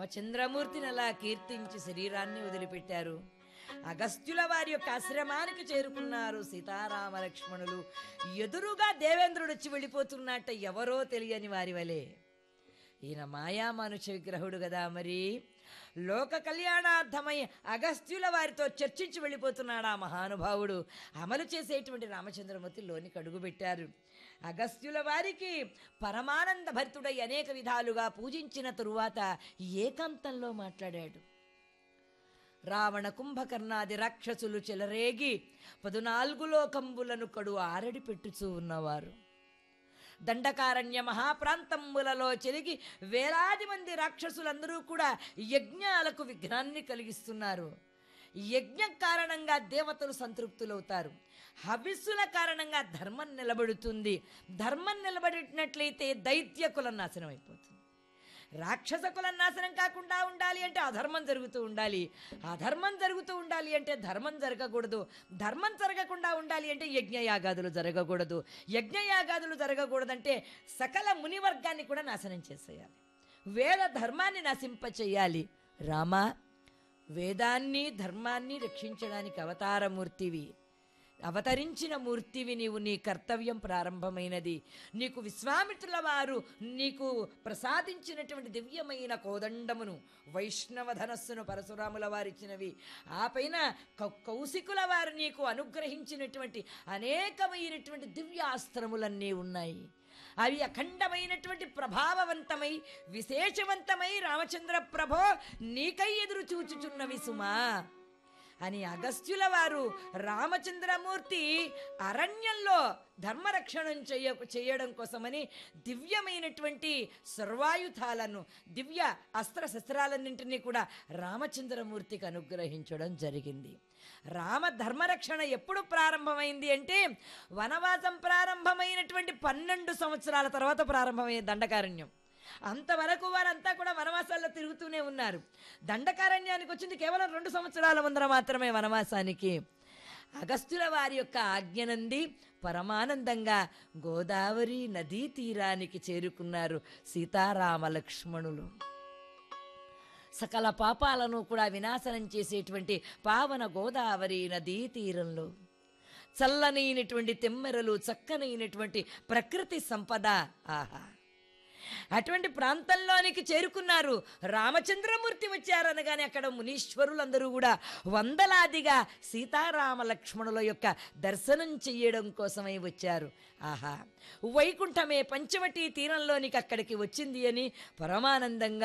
రామచంద్రమూర్తిని అలా కీర్తించి శరీరాన్ని వదిలిపెట్టారు అగస్త్యుల వారి యొక్క ఆశ్రమానికి చేరుకున్నారు సీతారామ లక్ష్మణులు ఎదురుగా దేవేంద్రుడు వచ్చి వెళ్ళిపోతున్నట్ట ఎవరో తెలియని వారి వలె ఈయన మాయా మనుష్య విగ్రహుడు కదా మరి లోక కళ్యాణార్థమై అగస్త్యుల వారితో చర్చించి వెళ్ళిపోతున్నాడు ఆ మహానుభావుడు అమలు చేసేటువంటి రామచంద్రమూర్తి లోనికి అడుగుపెట్టారు అగస్త్యుల వారికి పరమానంద భరితుడై అనేక విధాలుగా పూజించిన తరువాత ఏకాంతంలో మాట్లాడాడు రావణ కుంభకర్ణాది రాక్షసులు చెలరేగి పదునాలుగు లోకంబులను కడు ఆరడి పెట్టుచూ ఉన్నవారు దండకారణ్య మహాప్రాంతములలో చెలిగి వేలాది మంది రాక్షసులందరూ కూడా యజ్ఞాలకు విఘ్నాన్ని కలిగిస్తున్నారు యజ్ఞం కారణంగా దేవతలు సంతృప్తులవుతారు హవిస్సుల కారణంగా ధర్మం నిలబడుతుంది ధర్మం నిలబడినట్లయితే దైత్య కులం నాశనం అయిపోతుంది రాక్షస కులం నాశనం కాకుండా ఉండాలి అంటే అధర్మం జరుగుతూ ఉండాలి అధర్మం జరుగుతూ ఉండాలి అంటే ధర్మం జరగకూడదు ధర్మం జరగకుండా ఉండాలి అంటే యజ్ఞయాగాదులు జరగకూడదు యజ్ఞయాగాదులు జరగకూడదంటే సకల మునివర్గాన్ని కూడా నాశనం చేసేయాలి వేద ధర్మాన్ని నశింపచేయాలి రామా వేదాన్ని ధర్మాన్ని రక్షించడానికి అవతారమూర్తివి అవతరించిన మూర్తివి నీవు నీ కర్తవ్యం ప్రారంభమైనది నీకు విశ్వామిత్రుల వారు నీకు ప్రసాదించినటువంటి దివ్యమైన కోదండమును వైష్ణవ ధనస్సును పరశురాముల వారిచ్చినవి ఆ పైన కౌ- కౌశికుల వారు నీకు అనుగ్రహించినటువంటి అనేకమైనటువంటి దివ్యాస్త్రములన్నీ ఉన్నాయి అవి అఖండమైనటువంటి ప్రభావవంతమై విశేషవంతమై రామచంద్ర ప్రభో నీకై ఎదురు చూచుచున్నవి సుమా అని అగస్త్యుల వారు రామచంద్రమూర్తి అరణ్యంలో ధర్మరక్షణం చెయ్య చేయడం కోసమని దివ్యమైనటువంటి సర్వాయుధాలను దివ్య అస్త్ర శస్త్రాలన్నింటినీ కూడా రామచంద్రమూర్తికి అనుగ్రహించడం జరిగింది రామ ధర్మరక్షణ ఎప్పుడు ప్రారంభమైంది అంటే వనవాసం ప్రారంభమైనటువంటి పన్నెండు సంవత్సరాల తర్వాత ప్రారంభమైంది దండకారణ్యం అంతవరకు వారంతా కూడా వనవాసాల్లో తిరుగుతూనే ఉన్నారు దండకారణ్యానికి వచ్చింది కేవలం రెండు సంవత్సరాల ముందర మాత్రమే వనవాసానికి అగస్త్యుల వారి యొక్క ఆజ్ఞనంది పరమానందంగా గోదావరి నదీ తీరానికి చేరుకున్నారు సీతారామ లక్ష్మణులు సకల పాపాలను కూడా వినాశనం చేసేటువంటి పావన గోదావరి నదీ తీరంలో చల్లనైనటువంటి తెమ్మెరలు చక్కనైనటువంటి ప్రకృతి సంపద ఆహా అటువంటి ప్రాంతంలోనికి చేరుకున్నారు రామచంద్రమూర్తి వచ్చారనగానే అక్కడ మునీశ్వరులందరూ కూడా వందలాదిగా సీతారామ లక్ష్మణుల యొక్క దర్శనం చెయ్యడం కోసమై వచ్చారు ఆహా వైకుంఠమే పంచవటి తీరంలోనికి అక్కడికి వచ్చింది అని పరమానందంగా